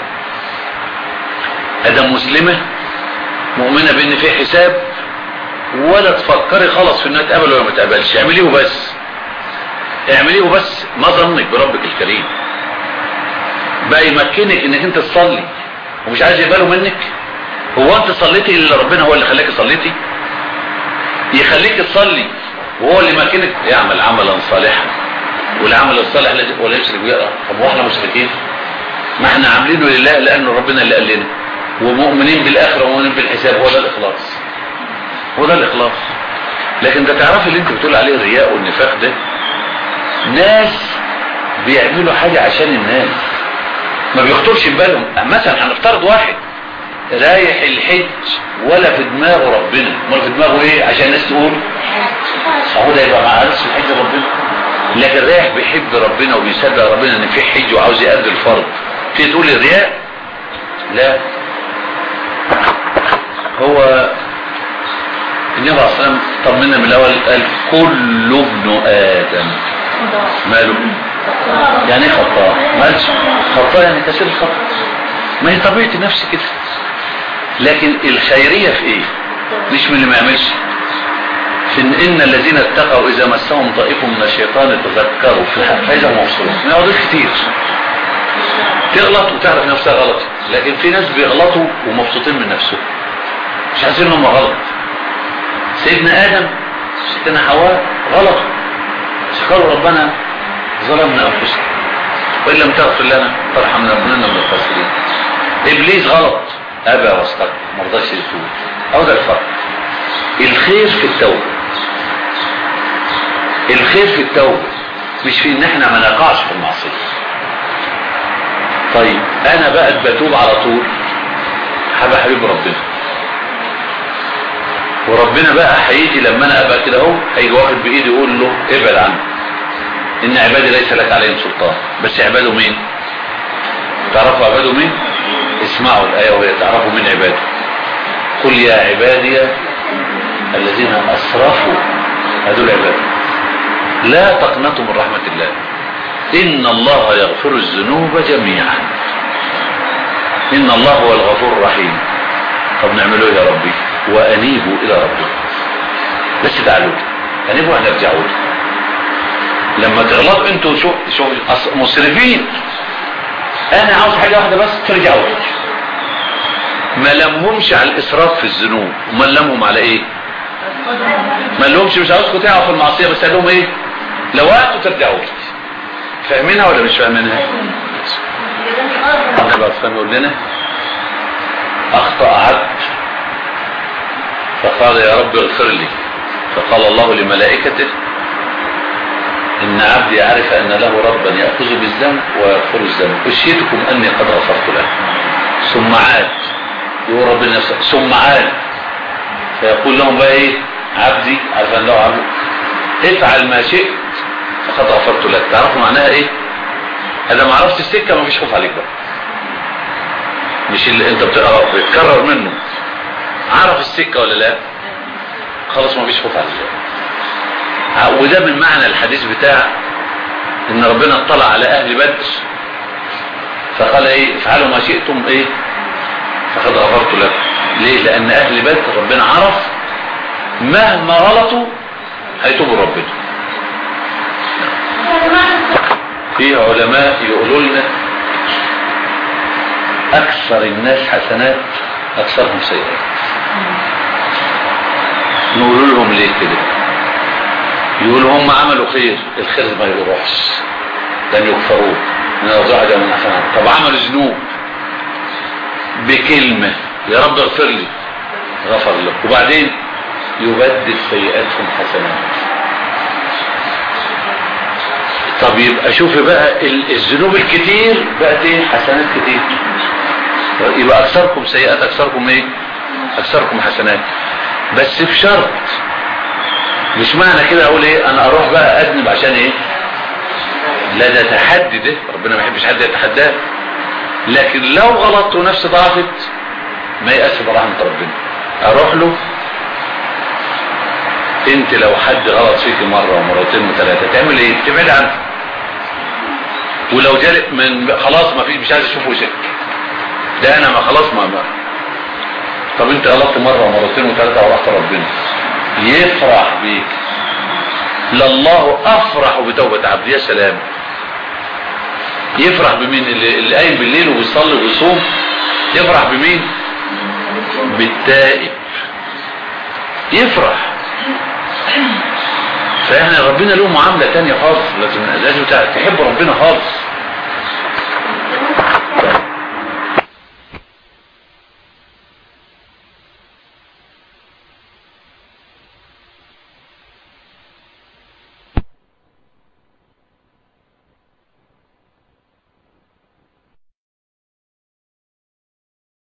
ادم مسلمه مؤمنه بان في حساب ولا تفكري خلاص في انها تقبل ولا ما تقبلش اعمليه بس اعمليه بس ما ظنك بربك الكريم بقى يمكنك انك انت تصلي ومش عايز يقبله منك هو انت صليتي الا ربنا هو اللي خلاك صليتي يخليك تصلي وهو اللي مكنك يعمل عملا صالحا والعمل الصالح لازم ولا يشرك بيه طب واحنا مشركين ما احنا عاملينه لله لانه ربنا اللي قال لنا ومؤمنين بالاخره ومؤمنين بالحساب هو ده الاخلاص هو ده الاخلاص لكن ده تعرفي اللي انت بتقول عليه الرياء والنفاق ده ناس بيعملوا حاجة عشان الناس ما بيخطرش في بالهم مثلا هنفترض واحد رايح الحج ولا في دماغه ربنا امال في دماغه ايه عشان الناس تقول اهو ده يبقى مع نفس الحج ربنا لكن رايح بيحب ربنا وبيصدق ربنا ان في حج وعاوز يأدي الفرض تيجي تقول الرياء لا هو النبي عليه الصلاه والسلام طمنا من الاول قال كل ابن ادم ماله يعني ايه خطاء ما قالش خطاء يعني كثير الخطا ما هي طبيعه النفس كده لكن الخيريه في ايه مش من اللي ما يعملش في ان, إن الذين اتقوا اذا مسهم طائف من الشيطان تذكروا فاذا هم مبصرون من عوضات كتير تغلط وتعرف نفسها غلط لكن في ناس بيغلطوا ومبسوطين من نفسهم مش حاسين انهم غلط سيدنا ادم سيدنا حواء غلطوا قالوا ربنا ظلمنا انفسنا وان لم تغفر لنا ترحمنا لنكونن من الخاسرين ابليس غلط ابى واستكبر ما رضاش يتوب او ده الفرق الخير في التوبه الخير في التوبه مش في ان احنا ما نقعش في المعصيه طيب انا بقى بتوب على طول هبقى حبيب ربنا وربنا بقى هيجي لما انا ابقى كده اهو هيجي واخد بايدي يقول له ابعد عنه ان عبادي ليس لك عليهم سلطان بس عباده مين تعرفوا عباده مين اسمعوا الايه وهي تعرفوا مين عباده قل يا عبادي الذين اسرفوا هذول عباده لا تقنطوا من رحمه الله ان الله يغفر الذنوب جميعا ان الله هو الغفور الرحيم طب نعمله يا ربي وانيبوا الى ربكم بس تعالوا انيبوا هنرجعوا له لما تغلطوا انتوا شو شو مسرفين انا عاوز حاجه واحده بس ترجعوا له ما لمهمش على الاسراف في الذنوب امال لمهم على ايه ما لهمش مش عاوزكم تعرفوا في المعصيه بس قال لهم ايه لو وقتوا ترجعوا لي فاهمينها ولا مش فاهمينها النبي عليه الصلاه يقول لنا اخطا عبد فقال يا رب اغفر لي فقال الله لملائكته ان عبدي عرف ان له ربا ياخذ بالذنب ويغفر الذنب خشيتكم اني قد غفرت له ثم عاد يقول ربنا نفسه ثم عاد فيقول لهم بقى ايه عبدي عارف ان له عبد افعل ما شئت فقد غفرت لك تعرفوا معناها ايه اذا ما عرفت السكه ما فيش خوف عليك بقى مش اللي انت بتقرا بيتكرر منه عرف السكه ولا لا خلاص ما فيش خوف عليك وده من معنى الحديث بتاع ان ربنا اطلع على اهل بدر فقال ايه افعلوا ما شئتم ايه فقد غفرت لكم ليه لان اهل بدر ربنا عرف مهما غلطوا هيتوبوا ربنا في علماء يقولوا لنا اكثر الناس حسنات اكثرهم سيئات نقول لهم ليه كده يقولوا هم عملوا خير الخير ما يروحش لن يكفروه من الرجاء ده من حسنات طب عملوا ذنوب بكلمة يا رب اغفر لي غفر له وبعدين يبدل سيئاتهم حسنات طب يبقى شوفي بقى الذنوب الكتير بقت ايه حسنات كتير يبقى اكثركم سيئات اكثركم ايه اكثركم حسنات بس بشرط مش معنى كده اقول ايه انا اروح بقى اذنب عشان ايه لا ده تحدي ده ربنا ما يحبش حد يتحداه لكن لو غلطت ونفسي ضعفت ما يأس برحمة ربنا اروح له انت لو حد غلط فيك مرة ومرتين وثلاثة تعمل ايه تبعد عنه ولو جالك من خلاص ما فيش مش عايز اشوف وشك ده انا ما خلاص ما, ما طب انت غلطت مرة ومرتين وثلاثة ورحت ربنا يفرح بيك لله افرح بتوبة عبد يا سلام يفرح بمين اللي, اللي قايم بالليل وبيصلي وبيصوم يفرح بمين بالتائب يفرح فاحنا ربنا له معاملة تانية خالص لازم لازم تحب ربنا خالص